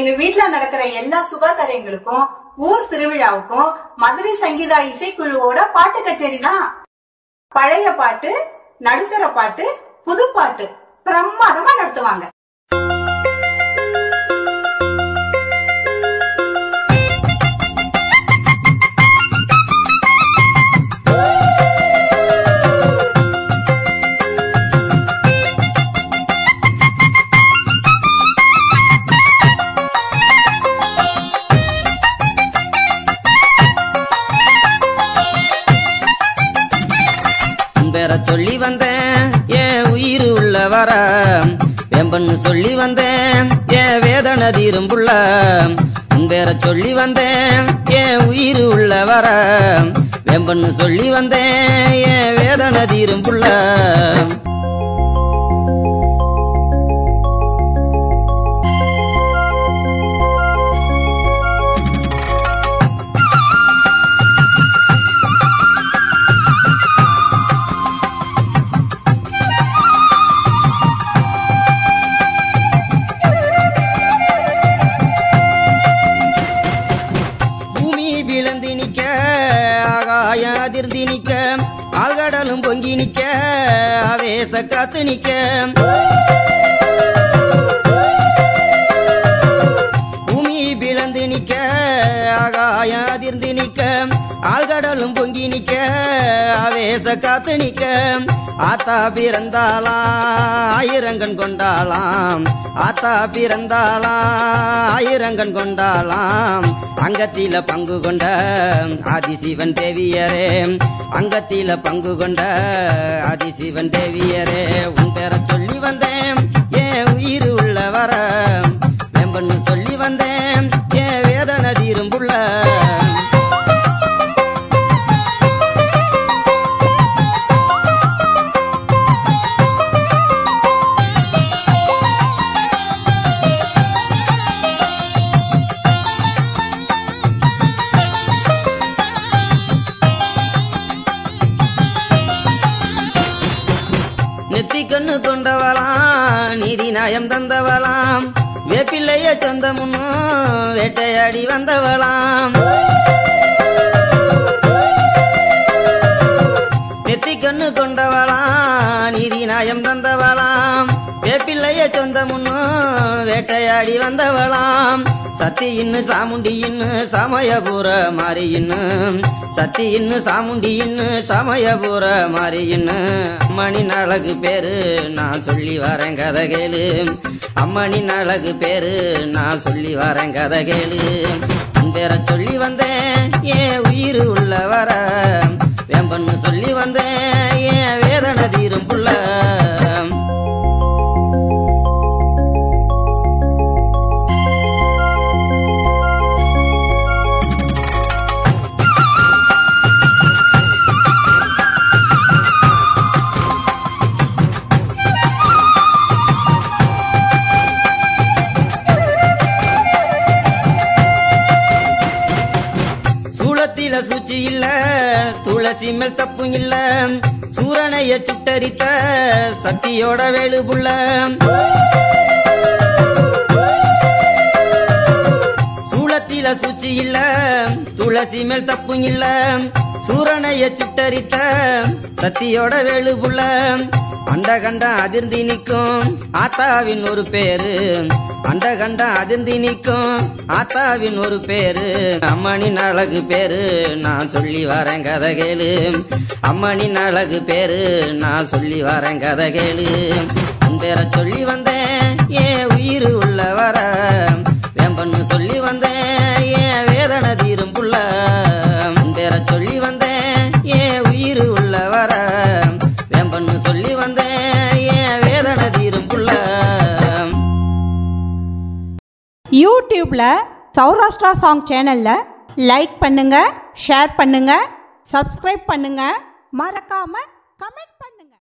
எங்க வீட்ல நடக்கிற எல்லா சுப காரியங்களுக்கும் ஊர் திருவிழாவுக்கும் மதுரை சங்கீதா இசைக்குழுவோட பாட்டு கச்சேரி தான் பழைய பாட்டு நடுத்தர பாட்டு புது பாட்டு பிரமாதமா நடத்துவாங்க பெற சொல்லி வந்தேன் என் உயிர் உள்ள வர வெம்பன்னு சொல்லி வந்தேன் என் வேதனை தீரும்புள்ள பேர சொல்லி வந்தேன் என் உயிர் உள்ள வர வெம்பன்னு சொல்லி வந்தேன் என் வேதனை தீரும்புள்ள பூமி விளந்து நிக்க ஆகாயம் அதிர்ந்து நிக்க ஆழ்கடலும் பொங்கி நிக்க ஆவேச காத்து நிக்க பூமி விளந்து நிக்க ஆகாயம் அதிர்ந்து நிக்க ஆழ்கடலும் பொங்கி நிக்க ஆவேச காத்து நிக்க ஆத்தா பிறந்தாளாம் ஆயிரங்கன் கொண்டாளாம் ஆத்தா பிறந்தாளாம் ஆயிரங்கன் கொண்டாளாம் அங்கத்தில பங்கு கொண்ட ஆதிசிவன் தேவியரே அங்கத்தில பங்கு கொண்ட ஆதிசிவன் தேவியரே உன் பேர சொல்லி வந்தேன் என் உயிர் உள்ள வர வெம்பன்னு சொல்லி வந்தேன் என் வேதனை தீரும்புள்ள நெத்தி கண்ணு கொண்டவளாம் நீதி நியாயம் தந்தவளாம் வேப்பிள்ளைய சொந்த முன்னும் வேட்டையாடி வந்தவளாம் நெத்தி கண்ணு கொண்டவளாம் நீதி நியாயம் தந்தவளாம் வேப்பிள்ளைய சொந்த முன்னும் வேட்டையாடி வந்தவளாம் சத்தி இன்னு சாமுண்டி இன்னு சமயபுர மாறி இன்னு சத்தி இன்னு சாமுண்டி இன்னு சமயபுர மாறி இன்னு அம்மனின் அழகு பேரு நான் சொல்லி வரேன் கதை கேளு அம்மனின் அழகு பேரு நான் சொல்லி வரேன் கதை கேளு உன் பேரை சொல்லி வந்தேன் ஏன் உயிர் உள்ள வர வேம்பன்னு சொல்லி வந்தேன் ஏன் வேதனை தீரும் புள்ள சூளத்தில சூச்சி இல்ல துளசி மேல் தப்பும் இல்ல சூரனைய சுட்டரித்த சக்தியோட வேலு புள்ள சூளத்தில சூச்சி இல்ல துளசி மேல் தப்பும் இல்ல சூரனைய சுட்டரித்த சத்தியோட வேலு புள்ள அண்ட கண்ட அதிர்ந்து நிற்கும் ஆத்தாவின் ஒரு பேரு அண்ட கண்ட அதிர்ந்து நிற்கும் ஆத்தாவின் ஒரு பேரு அம்மனின் அழகு பேரு நான் சொல்லி வரேன் கதை கேளு அம்மனின் அழகு பேரு நான் சொல்லி வரேன் கதை கேளு உன் பேரை சொல்லி வந்தேன் ஏன் உயிர் உள்ள வர வேம்பன்னு சொல்லி வந்தேன் ஏன் வேதனை தீரும் புள்ள உன் பேரை சொல்லி வந்தேன் ஏன் உயிர் உள்ள வர வேம்பன்னு சொல்லி வந்தேன் ஏன் வேதனை தீரும் புள்ள யூடியூப்ல சௌராஷ்டிரா சாங் சேனல்ல லைக் பண்ணுங்க ஷேர் பண்ணுங்க சப்ஸ்கிரைப் பண்ணுங்க மறக்காம கமெண்ட்